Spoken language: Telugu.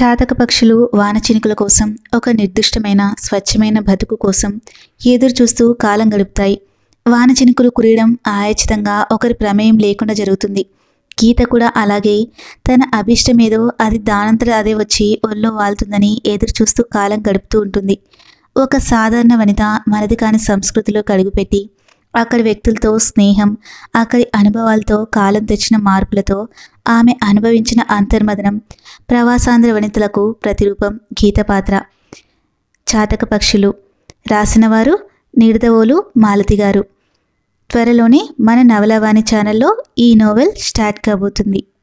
చాతక పక్షులు వానచినుకుల కోసం ఒక నిర్దిష్టమైన స్వచ్ఛమైన బతుకు కోసం ఎదురు చూస్తూ కాలం గడుపుతాయి వానచినుకులు కురియడం ఆయాచితంగా ఒకరి ప్రమేయం లేకుండా జరుగుతుంది గీత కూడా అలాగే తన అభిష్టమేదో అది దానంతట అదే వచ్చి ఒళ్ళో వాలుతుందని ఎదురు చూస్తూ కాలం గడుపుతూ ఉంటుంది ఒక సాధారణ వనిత మనది కాని సంస్కృతిలో కడుగుపెట్టి అక్కడి వ్యక్తులతో స్నేహం అక్కడి అనుభవాలతో కాలం తెచ్చిన మార్పులతో ఆమె అనుభవించిన అంతర్మదనం ప్రవాసాంధ్ర వనితలకు ప్రతిరూపం గీతపాత్ర చాతక పక్షులు రాసినవారు నిడదవోలు మాలతి గారు త్వరలోనే మన నవలవాణి ఛానల్లో ఈ నోవెల్ స్టార్ట్ కాబోతుంది